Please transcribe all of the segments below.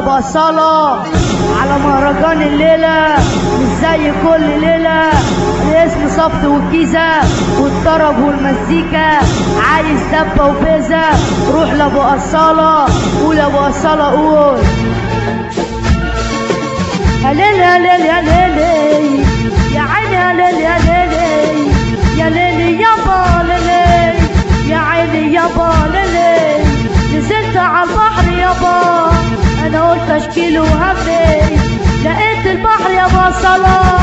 ابو اصاله على مهرجان الليله مش زي كل ليله الاسم صفت والجيزه والطرب والمزيكا عايز دبه وبيزه روح لابو اصاله قول ابو اصاله قول يا ليل يا ليل يا ليل يا عيني يا ليل يا ليل يا ليل يابا ليل يا عيني يابا ليل نزلت على البحر يابا انا قلت اشكيله وهمي لقيت البحر يابا صلاة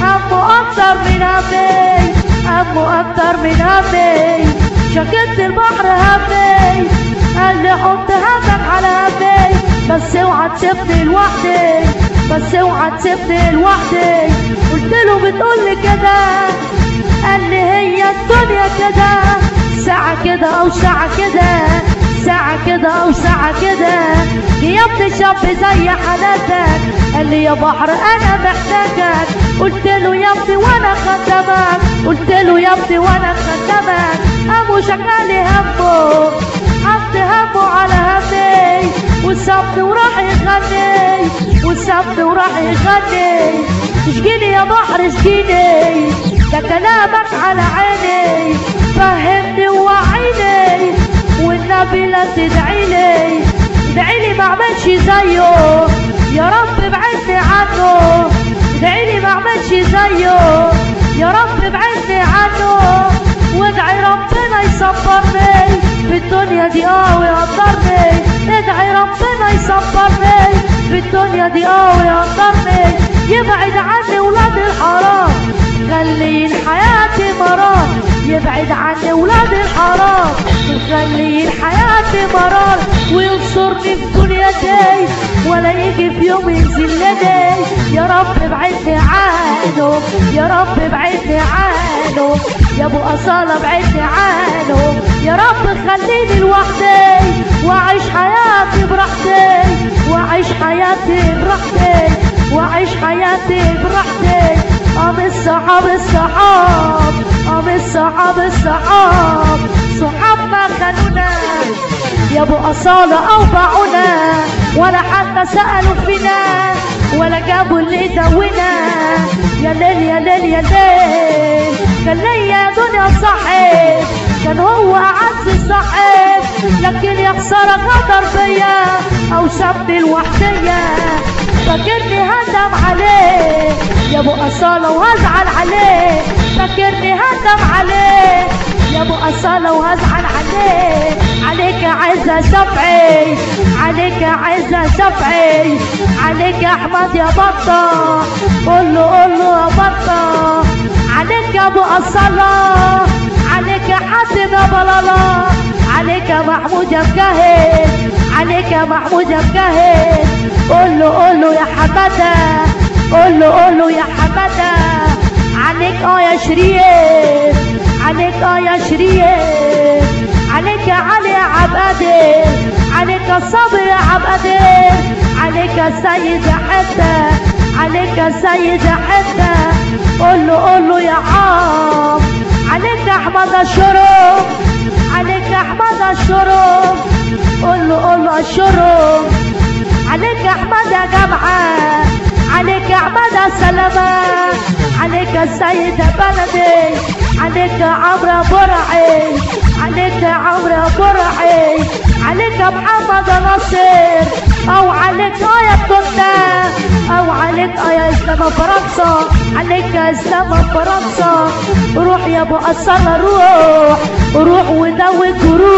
همه اكتر من همي همه اكتر من همي شكيت البحر همي قال لي حط همك على همي بس اوعى تسيبني لوحدي بس اوعى تسيبني لوحدي قلت له بتقول لي كده قال لي هي الدنيا كده ساعة كده أو ساعة كده ساعة كده أو ساعة كده يا ابني شاب زي حالتك قال لي يا بحر أنا محتاجك قلت له يا ابني وأنا خدمك قلت له يا ابني وأنا خدمك أبو شغال همه حط همه على همي وسابني وراح يغني وسابني وراح يغني اشجيني يا بحر اشجيني ده كلامك على عيني فهمني ووعيني والنبي لا تدعيلي ادعيلي ما اعملش زيه يا رب ابعدني عنه ادعيلي ما اعملش زيه يا رب ابعدني عنه وادعي ربنا يصبرني في الدنيا دي اه ويقدرني ادعي ربنا يصبرني في الدنيا دي اه ويقدرني يبعد عني ولاد الحرام خلين حياتي مرار يبعد عني ولاد الحرام خلين حياتي مرار وينصرني في دنيتي ولا يجي في يوم ينزلني يا رب ابعدني عنه يا رب ابعدني عنه يا ابو اصاله ابعدني عنه يا رب خليني لوحدي واعيش حياتي براحتي واعيش حياتي براحتي واعيش حياتي براحتي ام الصحاب الصحاب ام الصحاب الصحاب صحاب ما خانونا يا ابو اصاله اوبعونا ولا حتى سالوا فينا ولا جابوا اللي دونا يا ليل يا ليل يا ليل كان ليا يا دنيا صاحب كان هو اعز صاحب لكن يا خساره غدر بيا او سابني لوحديا فاكرني هندم عليه يا ابو اصاله وهزعل عليه فاكرني هندم عليه يا ابو اصاله وهزعل عليه عليك عزه شفعي عليك عزه شفعي عليك يا احمد يا بطه قول له قول له يا بطه عليك يا ابو اصاله عليك يا حاتم يا بلالا عليك يا محمود يا مجاهد عليك يا محمود يا مجاهد قول له قول له يا حماده قول له قول له يا حماده عليك اه يا شريف عليك اه يا شريف عليك يا علي يا عبادي عليك يا صابر يا عبادي عليك يا سيد يا حته عليك يا سيد يا حته قول له قول له يا عام عليك يا احمد الشرف عليك يا احمد الشرف قول له قول له الشرف عليك يا احمد يا جمعه عليك يا احمد يا سلامه عليك يا سيد يا بلدي عليك يا عمرو يا برعي عليك يا عمرو يا برعي عليك يا محمد يا ناصر او عليك اه يا كنا او عليك اه يا اسلام فرنسا عليك يا اسلام فرنسا روح يا ابو اصاله روح روح ودوت وروح